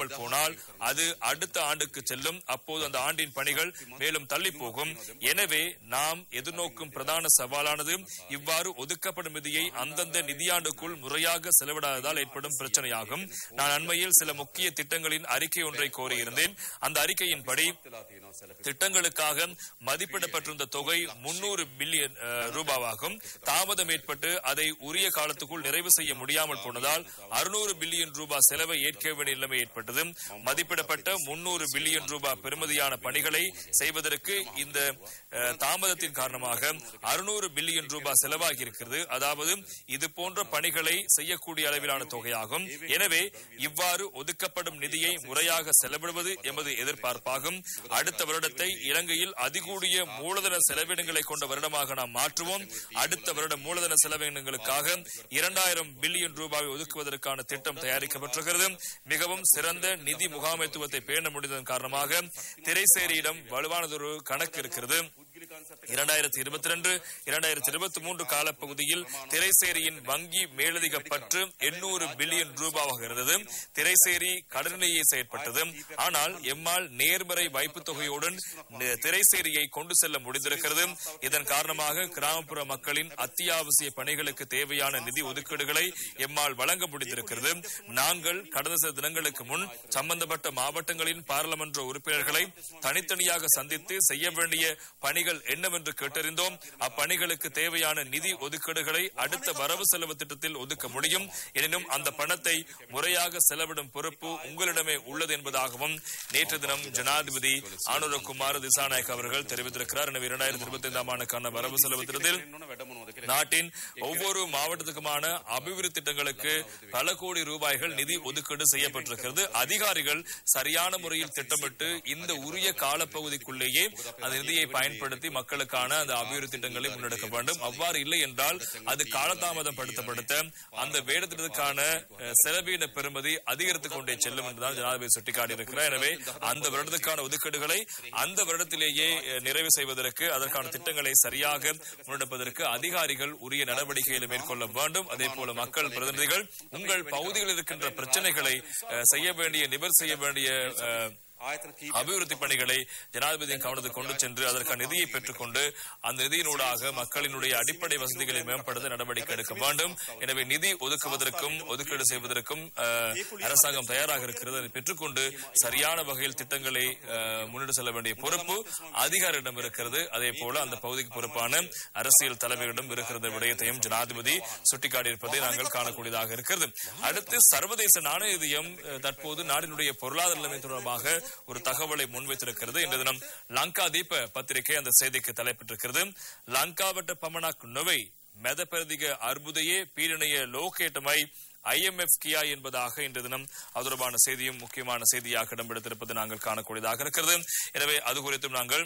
முடியாமல் போனால் அது அடுத்த ஆண்டுக்கு செல்லும் அப்போது அந்த ஆண்டின் பணிகள் மேலும் தள்ளி போகும் எனவே நாம் எதிர்நோக்கும் பிரதான சவாலானது இவ்வாறு ஒதுக்கப்படும் நிதியை அந்தந்த நிதியாண்டுக்குள் முறையாக செலவிடாததால் ஏற்படும் பிரச்சனையாகும் நான் அண்மையில் சில முக்கிய திட்டங்களின் அறிக்கை ஒன்றை கோரியிருந்தேன் அந்த அறிக்கையின்படி திட்டங்களுக்காக மதிப்பிடப்பட்டிருந்த தொகை முன்னூறு பில்லியன் அஹ், ரூபாவாகும் தாமதம் ஏற்பட்டு அதை உரிய காலத்துக்குள் நிறைவு செய்ய முடியாமல் போனதால் அறுநூறு பில்லியன் ரூபாய் செலவை ஏற்க வேண்டிய நிலைமை ஏற்பட்டது மதிப்பிடப்பட்ட முன்னூறு பில்லியன் ரூபாய் பெறுமதியான பணிகளை செய்வதற்கு இந்த அஹ், தாமதத்தின் காரணமாக அறுநூறு பில்லியன் ரூபாய் செலவாகி இருக்கிறது அதாவது இது போன்ற பணிகளை செய்யக்கூடிய அளவிலான தொகையாகும் எனவே இவ்வாறு ஒதுக்கப்படும் நிதியை முறையாக செலவிடுவது எமது எதிர்பார்ப்பாகும் அடுத்த வருடத்தை இலங்கையில் அதிகூடிய மூலதன செலவினங்களை கொண்ட வருடமாக நாம் மாற்றுவோம் அடுத்த வருட மூலதன செலவினங்களுக்காக இரண்டாயிரம் பில்லியன் ரூபாய் ஒதுக்குவதற்கான திட்டம் தயாரிக்கப்பட்டிருக்கிறது மிகவும் சிறந்த நிதி முகாமைத்துவத்தை பேண முடிந்ததன் காரணமாக திரைசேரியிடம் வலுவானதொரு கணக்கு இருக்கிறது இரண்டாயிரத்தி இருபத்தி ரெண்டு இரண்டாயிரத்தி இருபத்தி மூன்று காலப்பகுதியில் திரைசேரியின் வங்கி மேலதிக பற்று எண்ணூறு பில்லியன் ரூபாவாக இருந்தது திரைசேரி கடனிலேயே செயற்பட்டது ஆனால் எம்மால் நேர்மறை வைப்பு தொகையுடன் ந- திரைசேரியை கொண்டு செல்ல முடிந்திருக்கிறது இதன் காரணமாக கிராமப்புற மக்களின் அத்தியாவசிய பணிகளுக்கு தேவையான நிதி ஒதுக்கீடுகளை எம்மால் வழங்க முடிந்திருக்கிறது நாங்கள் கடந்த சில தினங்களுக்கு முன் சம்பந்தப்பட்ட மாவட்டங்களின் பாராளுமன்ற உறுப்பினர்களை தனித்தனியாக சந்தித்து செய்ய வேண்டிய பணிகள் என்னவென்று கேட்டறிந்தோம் அப்பணிகளுக்கு தேவையான நிதி ஒதுக்கீடுகளை அடுத்த வரவு செலவு திட்டத்தில் ஒதுக்க முடியும் எனினும் அந்த பணத்தை முறையாக செலவிடும் பொறுப்பு உங்களிடமே உள்ளது என்பதாகவும் நேற்று தினம் ஜனாதிபதி ஆனுரகுமார் திசாநாயக் அவர்கள் தெரிவித்திருக்கிறார் எனவே இரண்டாயிரத்தி இருபத்தி ஐந்தாம் ஆண்டுக்கான வரவு செலவு திட்டத்தில் நாட்டின் ஒவ்வொரு மாவட்டத்துக்குமான அபிவிருத்தி திட்டங்களுக்கு பல கோடி ரூபாய்கள் நிதி ஒதுக்கீடு செய்யப்பட்டிருக்கிறது அதிகாரிகள் சரியான முறையில் திட்டமிட்டு இந்த உரிய காலப்பகுதிக்குள்ளேயே அந்த நிதியை பயன்படுத்தி மக்களுக்கான அந்த அபிவிருத்தி திட்டங்களை முன்னெடுக்க வேண்டும் அவ்வாறு இல்லை என்றால் அது காலதாமதம் படுத்தப்படுத்த அந்த வேடத்திற்கான அஹ், செலவீன பெறுமதி அதிகரித்துக் கொண்டே செல்லும் என்றுதான் ஜனாதிபதி சுட்டிக்காட்டியிருக்கிறார் எனவே அந்த வருடத்துக்கான ஒதுக்கீடுகளை அந்த வருடத்திலேயே அஹ், நிறைவு செய்வதற்கு அதற்கான திட்டங்களை சரியாக முன்னெடுப்பதற்கு அதிகாரிகள் உரிய நடவடிக்கைகளை மேற்கொள்ள வேண்டும் அதே போல மக்கள் பிரதிநிதிகள் உங்கள் பகுதிகளில் இருக்கின்ற பிரச்சனைகளை அஹ், செய்ய வேண்டிய நிவர் செய்ய வேண்டிய அஹ், அபிவிருத்தி பணிகளை ஜனாதிபதியின் கவனத்துக்கு கொண்டு சென்று அதற்கான நிதியை பெற்றுக்கொண்டு அந்த நிதியினூடாக மக்களினுடைய அடிப்படை வசதிகளை மேம்படுத்த நடவடிக்கை எடுக்க வேண்டும் எனவே நிதி ஒதுக்குவதற்கும் ஒதுக்கீடு செய்வதற்கும் அஹ், அரசாங்கம் தயாராக இருக்கிறது அதை பெற்றுக்கொண்டு சரியான வகையில் திட்டங்களை அஹ், முன்னெடு செல்ல வேண்டிய பொறுப்பு அதிகாரியிடம் இருக்கிறது அதே போல அந்த பகுதிக்கு பொறுப்பான அரசியல் தலைவரிடம் இருக்கிற விடயத்தையும் ஜனாதிபதி சுட்டிக்காட்டியிருப்பதை நாங்கள் காணக்கூடியதாக இருக்கிறது அடுத்து சர்வதேச நாணய நிதியம் அஹ், தற்போது நாட்டினுடைய பொருளாதார நிலைமை தொடர்பாக ஒரு தகவலை முன்வைத்திருக்கிறது இன்று தினம் லங்கா தீப பத்திரிகை அந்த செய்திக்கு தலைப்பிட்டிருக்கிறது லங்காவட்ட பமனாக் நொவை மெதபெருதிக அற்புதையே பீரணைய லோகேட்டமை ஐஎம்எஃப் கியா என்பதாக இன்று தினம் அது தொடர்பான செய்தியும் முக்கியமான செய்தியாக இடம்பெடுத்திருப்பது நாங்கள் காணக்கூடியதாக இருக்கிறது எனவே அது குறித்தும் நாங்கள்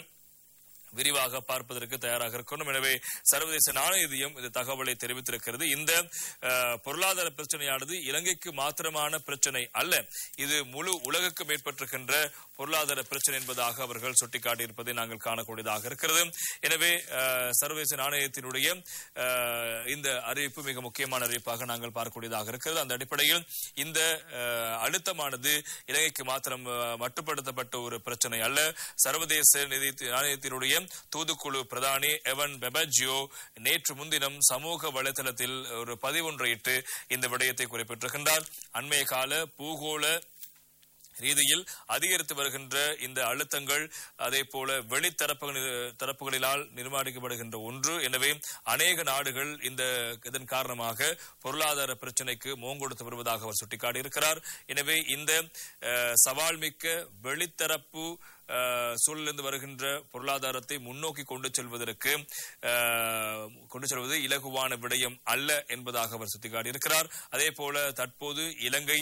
விரிவாக பார்ப்பதற்கு தயாராக இருக்கணும் எனவே சர்வதேச நாணய நிதியம் இந்த தகவலை தெரிவித்திருக்கிறது இந்த அஹ், பொருளாதார பிரச்சனையானது இலங்கைக்கு மாத்திரமான பிரச்சனை அல்ல இது முழு உலகுக்கும் ஏற்பட்டிருக்கின்ற பொருளாதார பிரச்சனை என்பதாக அவர்கள் சுட்டிக்காட்டியிருப்பதை நாங்கள் காணக்கூடியதாக இருக்கிறது எனவே அஹ், சர்வதேச நாணயத்தினுடைய அஹ், இந்த அறிவிப்பு மிக முக்கியமான அறிவிப்பாக நாங்கள் பார்க்கக்கூடியதாக இருக்கிறது அந்த அடிப்படையில் இந்த அஹ், அழுத்தமானது இலங்கைக்கு மாத்திரம் அஹ், மட்டுப்படுத்தப்பட்ட ஒரு பிரச்சனை அல்ல சர்வதேச நிதி நாணயத்தினுடைய தூதுக்குழு பிரதானி எவன் பெபஜியோ நேற்று முன்தினம் சமூக வலைதளத்தில் ஒரு பதிவொன்றையிட்டு இந்த விடயத்தை குறிப்பிட்டிருக்கின்றார் அண்மைய கால பூகோள ரீதியில் அதிகரித்து வருகின்ற இந்த அழுத்தங்கள் அதே போல வெளித்தரப்புகள் தரப்புகளினால் நிர்மாணிக்கப்படுகின்ற ஒன்று எனவே அநேக நாடுகள் இந்த இதன் காரணமாக பொருளாதார பிரச்சனைக்கு மோங்கொடுத்து வருவதாக அவர் சுட்டிக்காட்டியிருக்கிறார் எனவே இந்த அஹ், சவால் மிக்க வெளித்தரப்பு அஹ், சூழலிருந்து வருகின்ற பொருளாதாரத்தை முன்னோக்கி கொண்டு செல்வதற்கு அஹ், கொண்டு செல்வது இலகுவான விடயம் அல்ல என்பதாக அவர் சுட்டிக்காட்டியிருக்கிறார் அதே போல தற்போது இலங்கை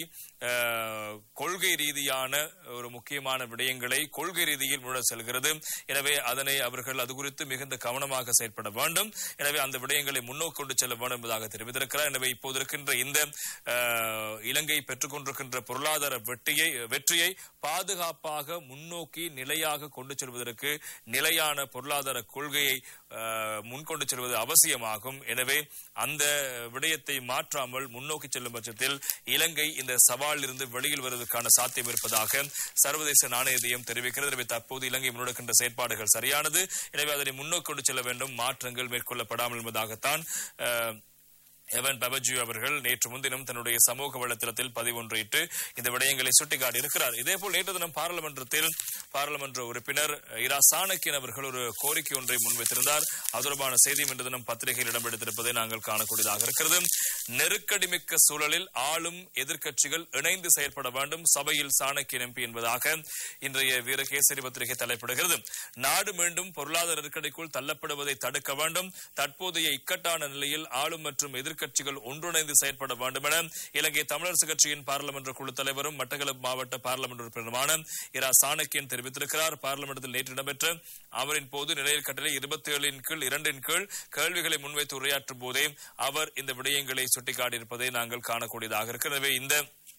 அஹ், கொள்கை ரீதியான ஒரு முக்கியமான விடயங்களை கொள்கை ரீதியில் முன்ன செல்கிறது எனவே அதனை அவர்கள் அது குறித்து மிகுந்த கவனமாக செயற்பட வேண்டும் எனவே அந்த விடயங்களை முன்னோக்கி கொண்டு செல்ல வேண்டும் என்பதாக தெரிவித்திருக்கிறார் எனவே இப்போது இருக்கின்ற இந்த அஹ், இலங்கை பெற்றுக் கொண்டிருக்கின்ற பொருளாதார வெற்றியை வெற்றியை பாதுகாப்பாக முன்னோக்கி நிலையாக கொண்டு செல்வதற்கு நிலையான பொருளாதார கொள்கையை அஹ், முன்கொண்டு செல்வது அவசியமாகும் எனவே அந்த விடயத்தை மாற்றாமல் முன்னோக்கி செல்லும் பட்சத்தில் இலங்கை இந்த சவாலில் இருந்து வெளியில் வருவதற்கான சாத்தியம் இருப்பதாக சர்வதேச நாணய நிதியம் தெரிவிக்கிறது எனவே தற்போது இலங்கை முன்னெடுக்கின்ற செயற்பாடுகள் சரியானது எனவே அதனை முன்னோக்கி கொண்டு செல்ல வேண்டும் மாற்றங்கள் மேற்கொள்ளப்படாமல் என்பதாகத்தான் அஹ், எவன் பபஜி அவர்கள் நேற்று முன்தினம் தன்னுடைய சமூக வலைத்தளத்தில் பதிவொன்றிட்டு இந்த விடயங்களை சுட்டிக்காட்டி இருக்கிறார் இதேபோல் நேற்று தினம் பாராளுமன்றத்தில் பாராளுமன்ற உறுப்பினர் இரா சாணக்கியன் அவர்கள் ஒரு கோரிக்கை ஒன்றை முன்வைத்திருந்தார் அது தொடர்பான செய்தியும் இன்று தினம் பத்திரிகையில் இடம்பெடுத்திருப்பதை நாங்கள் காணக்கூடியதாக இருக்கிறது நெருக்கடிமிக்க சூழலில் ஆளும் எதிர்க்கட்சிகள் இணைந்து செயல்பட வேண்டும் சபையில் சாணக்கியன் எம்பி என்பதாக இன்றைய வீரகேசரி பத்திரிகை தலைப்பிடுகிறது நாடு மீண்டும் பொருளாதார நெருக்கடிக்குள் தள்ளப்படுவதை தடுக்க வேண்டும் தற்போதைய இக்கட்டான நிலையில் ஆளும் மற்றும் எதிர்க்கட்சிகள் ஒன்றிணைந்து செயற்பட வேண்டும் என இலங்கை தமிழரசு கட்சியின் பாராளுமன்ற குழு தலைவரும் மட்டக்களப்பு மாவட்ட பாராளுமன்ற உறுப்பினருமான இரா சாணக்கியன் தெரிவித்திருக்கிறார் பாராளுமன்றத்தில் நேற்று இடம்பெற்ற அவரின் போது நிலையில் கட்டளை இருபத்தி ஏழின் கீழ் இரண்டின் கீழ் கேள்விகளை முன்வைத்து உரையாற்றும் போதே அவர் இந்த விடயங்களை சுட்டிக்காட்டியிருப்பதை நாங்கள் காணக்கூடியதாக இருக்கிறது எனவே இந்த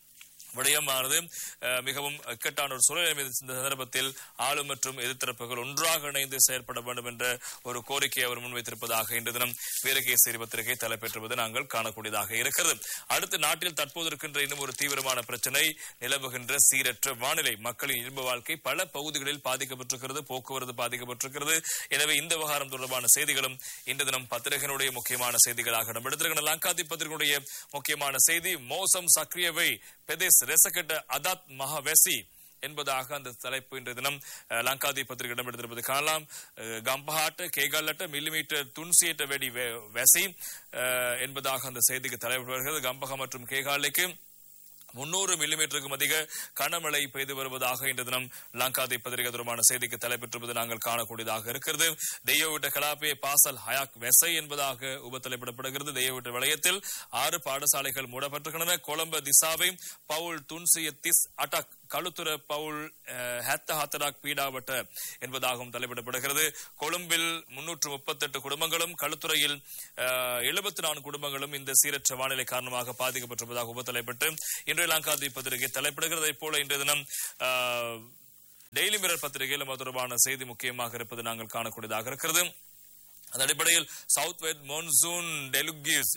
விடயமானது அஹ், மிகவும் இக்கட்டான ஒரு சூழல் இந்த சந்தர்ப்பத்தில் ஆளும் மற்றும் எதிர்த்தரப்புகள் ஒன்றாக இணைந்து செயற்பட வேண்டும் என்ற ஒரு கோரிக்கையை அவர் முன்வைத்திருப்பதாக இன்று தினம் வீரகேசரி பத்திரிகை தலைப்பெற்றுவது நாங்கள் காணக்கூடியதாக இருக்கிறது அடுத்து நாட்டில் தற்போது இருக்கின்ற இன்னும் ஒரு தீவிரமான பிரச்சனை நிலவுகின்ற சீரற்ற வானிலை மக்களின் இயல்பு வாழ்க்கை பல பகுதிகளில் பாதிக்கப்பட்டிருக்கிறது போக்குவரத்து பாதிக்கப்பட்டிருக்கிறது எனவே இந்த விவகாரம் தொடர்பான செய்திகளும் இன்று தினம் பத்திரிகையினுடைய முக்கியமான செய்திகளாக இடம்பெடுத்திருக்கின்றன லங்காதி பத்திரிகையுடைய முக்கியமான செய்தி மோசம் சக்ரியவை பெதேஸ் ரெசகட்ட அதாத் மகாவெசி என்பதாக அந்த தலைப்பு இன்றைய தினம் அஹ், லங்காதி பத்திரிகை இடம்பெடுத்திருப்பது காணலாம் அஹ், கம்பஹாட்ட கேகாலட்ட மில்லிமீட்டர் துன்சியட்ட வெடி வெ- வெசி அஹ், என்பதாக அந்த செய்திக்கு தலைப்பு வருகிறது கம்பஹா மற்றும் கேகாலைக்கு முன்னூறு மில்லிமீட்டருக்கும் அதிக கனமழை பெய்து வருவதாக இன்று தினம் லங்காதி பத்திரிகை தொடர்பான செய்திக்கு தலைப்பெற்றுவது நாங்கள் காணக்கூடியதாக இருக்கிறது தெய்வவிட்ட கலாப்பே பாசல் ஹயாக் வெசை என்பதாக உபத்தலைப்பிடப்படுகிறது தெய்வவிட்ட வளையத்தில் ஆறு பாடசாலைகள் மூடப்பட்டிருக்கின்றன கொலம்ப திசாவை பவுல் துன்சிய திஸ் அட்டாக் களுத்துற பவுல் ஹத்த ஹத்தராக் பீடாவட்ட என்பதாகவும் தலைப்பிடப்படுகிறது கொழும்பில் முன்னூற்று முப்பத்தெட்டு குடும்பங்களும் களுத்துறையில் எழுபத்தி நான்கு குடும்பங்களும் இந்த சீரற்ற வானிலை காரணமாக பாதிக்கப்பட்டிருப்பதாக உபத்தலைப்பட்டு இன்றைய லங்காதி பத்திரிகை தலைப்பிடுகிறது அதே போல இன்றைய தினம் அஹ், டெய்லி மிரர் பத்திரிகையில் அது தொடர்பான செய்தி முக்கியமாக இருப்பது நாங்கள் காணக்கூடியதாக இருக்கிறது அந்த அடிப்படையில் south west monsoon deluges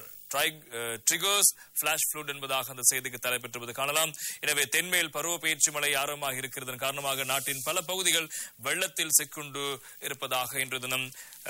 triggers flash flood என்பதாக அந்த செய்திக்கு தலைப்பெற்றுவது காணலாம் எனவே தென்மேல் பருவ பயிற்சி மழை ஆரம்பமாக இருக்கிறதன் காரணமாக நாட்டின் பல பகுதிகள் வெள்ளத்தில் சிக்குண்டு இருப்பதாக இன்று தினம்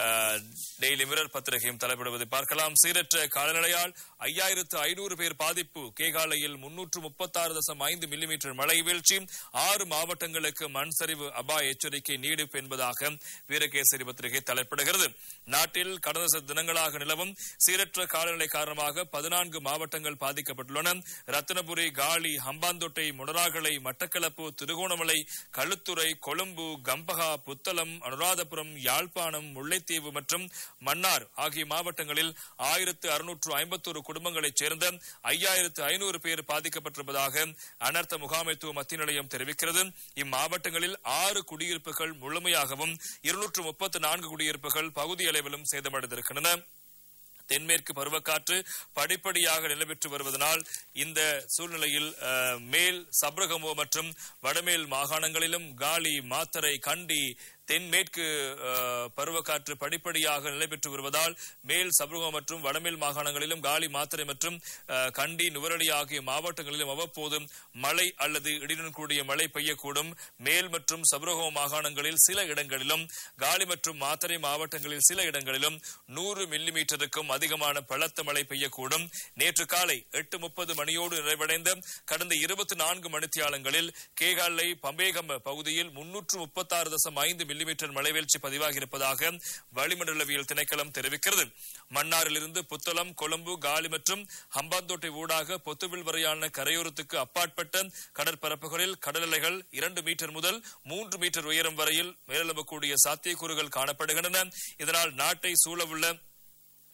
டெய்லி மிரர் பத்திரிகையும் தலைப்பிடுவதை பார்க்கலாம் சீரற்ற காலநிலையால் ஐயாயிரத்து ஐநூறு பேர் பாதிப்பு கேகாலையில் முன்னூற்று முப்பத்தாறு தசம் ஐந்து மில்லிமீட்டர் மழை வீழ்ச்சி ஆறு மாவட்டங்களுக்கு மண் சரிவு அபாய எச்சரிக்கை நீடிப்பு என்பதாக வீரகேசரி பத்திரிகை தலைப்பிடுகிறது நாட்டில் கடந்த சில தினங்களாக நிலவும் சீரற்ற காலநிலை காரணமாக பதினான்கு மாவட்டங்கள் பாதிக்கப்பட்டுள்ளன ரத்தினபுரி காலி ஹம்பாந்தோட்டை முனராகலை மட்டக்களப்பு திருகோணமலை களுத்துறை கொழும்பு கம்பகா புத்தளம் அனுராதபுரம் யாழ்ப்பாணம் முல்லைத்தீவு மற்றும் மன்னார் ஆகிய மாவட்டங்களில் ஆயிரத்து அறுநூற்று ஐம்பத்தொரு குடும்பங்களைச் சேர்ந்த ஐயாயிரத்து ஐநூறு பேர் பாதிக்கப்பட்டிருப்பதாக அனர்த்த முகாமைத்துவ மத்திய நிலையம் தெரிவிக்கிறது இம்மாவட்டங்களில் ஆறு குடியிருப்புகள் முழுமையாகவும் இருநூற்று முப்பத்து நான்கு குடியிருப்புகள் பகுதி அளவிலும் சேதமடைந்திருக்கின்றன தென்மேற்கு பருவக்காற்று படிப்படியாக நிலைபெற்று வருவதனால் இந்த சூழ்நிலையில் அஹ், மேல் சப்ரகமோ மற்றும் வடமேல் மாகாணங்களிலும் காலி மாத்தரை கண்டி தென்மேற்கு அஹ், பருவக்காற்று படிப்படியாக நிலைபெற்று வருவதால் மேல் சபரகமோ மற்றும் வடமேல் மாகாணங்களிலும் காலி மாத்தரை மற்றும் அஹ், கண்டி நுவரலி ஆகிய மாவட்டங்களிலும் அவ்வப்போது மழை அல்லது இடியுடன் கூடிய மழை பெய்யக்கூடும் மேல் மற்றும் சபரகமோ மாகாணங்களில் சில இடங்களிலும் காலி மற்றும் மாத்தரை மாவட்டங்களில் சில இடங்களிலும் நூறு மில்லிமீட்டருக்கும் அதிகமான பலத்த மழை பெய்யக்கூடும் நேற்று காலை எட்டு முப்பது மணியோடு நிறைவடைந்த கடந்த இருபத்தி நான்கு மணித்தியாலங்களில் கேகாலை பம்பேகம் பகுதியில் முன்னூற்று முப்பத்தாறு தசம் ஐந்து மில்லிமீட்டர் மழைவீழ்ச்சி பதிவாகி இருப்பதாக வளிமண்டலவியல் திணைக்களம் தெரிவிக்கிறது மன்னாரிலிருந்து புத்தளம் கொழும்பு காலி மற்றும் ஹம்பாந்தோட்டை ஊடாக பொத்துவில் வரையான கரையோரத்துக்கு அப்பாற்பட்ட கடற்பரப்புகளில் கடல் அலைகள் இரண்டு மீட்டர் முதல் மூன்று மீட்டர் உயரம் வரையில் மேலெழும்பக்கூடிய சாத்தியக்கூறுகள் காணப்படுகின்றன இதனால் நாட்டை சூழவுள்ள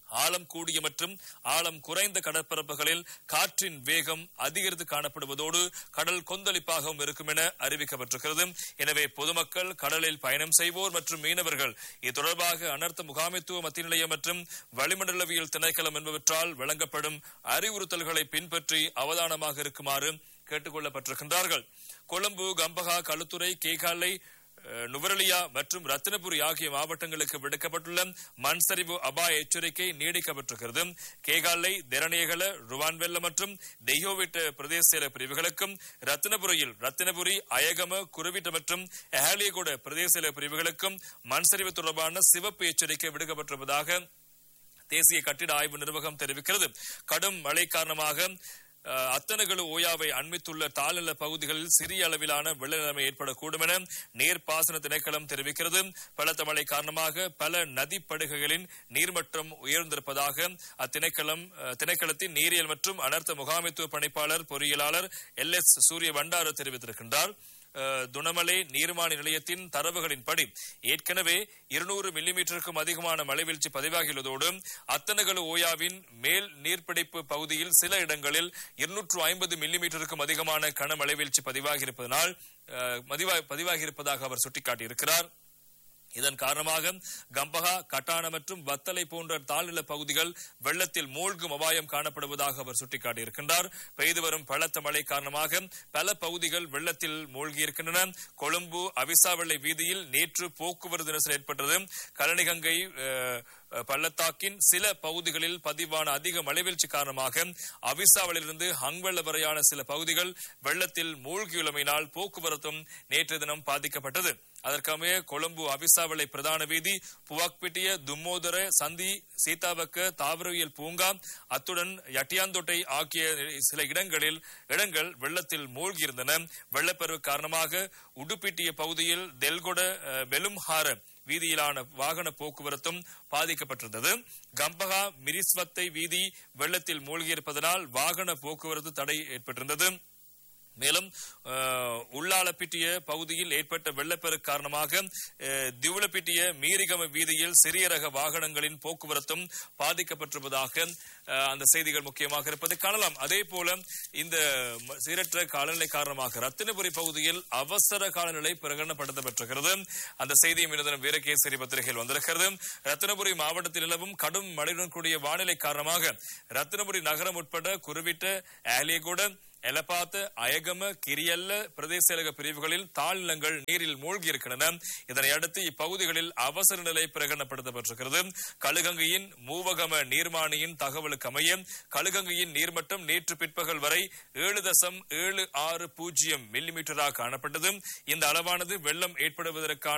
ஆழம் கூடிய மற்றும் ஆழம் குறைந்த கடற்பரப்புகளில் காற்றின் வேகம் அதிகரித்து காணப்படுவதோடு கடல் கொந்தளிப்பாகவும் இருக்கும் என அறிவிக்கப்பட்டிருக்கிறது எனவே பொதுமக்கள் கடலில் பயணம் செய்வோர் மற்றும் மீனவர்கள் இது தொடர்பாக அனர்த்த முகாமைத்துவ மத்திய நிலையம் மற்றும் வளிமண்டலவியல் திணைக்களம் என்பவற்றால் வழங்கப்படும் அறிவுறுத்தல்களை பின்பற்றி அவதானமாக இருக்குமாறு கேட்டுக் கொள்ளப்பட்டிருக்கின்றார்கள் கொழும்பு கம்பகா களுத்துறை கேகாலை அஹ், நுவரெலியா மற்றும் ரத்தினபுரி ஆகிய மாவட்டங்களுக்கு விடுக்கப்பட்டுள்ள மண் சரிவு அபாய எச்சரிக்கை நீடிக்கப்பட்டிருக்கிறது கேகாலை தெரணியகல ருவான்வெல்ல மற்றும் தெய்யோவிட்ட பிரதேச செயலக பிரிவுகளுக்கும் ரத்தினபுரியில் ரத்தினபுரி அயகம குருவிட்ட மற்றும் எஹாலியகூட பிரதேச செயலக பிரிவுகளுக்கும் மண் சரிவு தொடர்பான சிவப்பு எச்சரிக்கை விடுக்கப்பட்டிருப்பதாக தேசிய கட்டிட ஆய்வு நிர்வாகம் தெரிவிக்கிறது கடும் மழை காரணமாக அஹ், அத்தனகளு ஓயாவை அண்மித்துள்ள தாழ்நில பகுதிகளில் சிறிய அளவிலான வெள்ள நிலைமை ஏற்படக்கூடும் என நீர்ப்பாசன திணைக்களம் தெரிவிக்கிறது பலத்த மழை காரணமாக பல நதிப்படுகைகளின் நீர்மட்டம் உயர்ந்திருப்பதாக அத்திணைக்களம் அஹ், திணைக்களத்தின் நீரியல் மற்றும் அனர்த்த முகாமைத்துவ பணிப்பாளர் பொறியியலாளர் எல் எஸ் சூரிய பண்டார தெரிவித்திருக்கின்றார் அஹ், துணமலை நீர்மானி நிலையத்தின் தரவுகளின்படி ஏற்கனவே இருநூறு மில்லிமீட்டருக்கும் அதிகமான மழைவீழ்ச்சி பதிவாகியுள்ளதோடு அத்தனகலு ஓயாவின் மேல் நீர்பிடிப்பு பகுதியில் சில இடங்களில் இருநூற்று ஐம்பது மில்லிமீட்டருக்கும் அதிகமான கனமழை வீழ்ச்சி பதிவாகியிருப்பதனால் அஹ், பதிவா- பதிவாகியிருப்பதாக அவர் சுட்டிக்காட்டியிருக்கிறார் இதன் காரணமாக கம்பகா கட்டான மற்றும் வத்தலை போன்ற தாழ்நில பகுதிகள் வெள்ளத்தில் மூழ்கும் அபாயம் காணப்படுவதாக அவர் சுட்டிக்காட்டியிருக்கின்றார் பெய்து வரும் பலத்த மழை காரணமாக பல பகுதிகள் வெள்ளத்தில் மூழ்கியிருக்கின்றன கொழும்பு அவிசாவளை வீதியில் நேற்று போக்குவரத்து நெரிசல் ஏற்பட்டது கலனிகங்கை அஹ், அஹ், பள்ளத்தாக்கின் சில பகுதிகளில் பதிவான அதிக மழைவீழ்ச்சி காரணமாக அவிசாவிலிருந்து ஹங்வெல்ல வரையான சில பகுதிகள் வெள்ளத்தில் மூழ்கியுள்ளமையினால் போக்குவரத்தும் நேற்று தினம் பாதிக்கப்பட்டது அதற்கமைய கொழும்பு அவிசாவளை பிரதான வீதி புவாக்பிட்டிய தும்மோதர சந்தி சீதாவக்க தாவரவியல் பூங்கா அத்துடன் யட்டியாந்தோட்டை ஆகிய சில இடங்களில் இடங்கள் வெள்ளத்தில் மூழ்கியிருந்தன வெள்ளப்பெருக்கு காரணமாக உடுப்பிட்டிய பகுதியில் தெல்கொட அஹ், பெலும்ஹார வீதியிலான வாகன போக்குவரத்தும் பாதிக்கப்பட்டிருந்தது கம்பகா மிரிஸ்வத்தை வீதி வெள்ளத்தில் மூழ்கியிருப்பதனால் வாகன போக்குவரத்து தடை ஏற்பட்டிருந்தது மேலும் அஹ், உள்ளாலப்பிட்டிய பகுதியில் ஏற்பட்ட வெள்ளப்பெருக்கு காரணமாக அஹ், திவுலப்பிட்டிய மீரிகம வீதியில் சிறிய ரக வாகனங்களின் போக்குவரத்தும் பாதிக்கப்பட்டிருப்பதாக அஹ், அந்த செய்திகள் முக்கியமாக இருப்பதை காணலாம் அதே போல இந்த ம- சீரற்ற காலநிலை காரணமாக ரத்தினபுரி பகுதியில் அவசர காலநிலை பிரகடனப்படுத்தப்பட்டிருக்கிறது அந்த செய்தியும் இன்று தினம் வீரகேசரி பத்திரிகையில் வந்திருக்கிறது ரத்தினபுரி மாவட்டத்தில் நிலவும் கடும் மழையுடன் கூடிய வானிலை காரணமாக ரத்தினபுரி நகரம் உட்பட குருவிட்ட ஆலியகுட எலப்பாத்த அயகம கிரியல்ல பிரதேச செயலக பிரிவுகளில் தாழ்நிலங்கள் நீரில் மூழ்கி இருக்கின்றன இதனை அடுத்து இப்பகுதிகளில் அவசர நிலை பிரகடனப்படுத்தப்பட்டிருக்கிறது கழுகங்கையின் மூவகம நீர்மானியின் தகவலுக்கு அமைய கழுகங்கையின் நீர்மட்டம் நேற்று பிற்பகல் வரை ஏழு தசம் ஏழு ஆறு பூஜ்ஜியம் மில்லிமீட்டராக காணப்பட்டது இந்த அளவானது வெள்ளம் ஏற்படுவதற்கான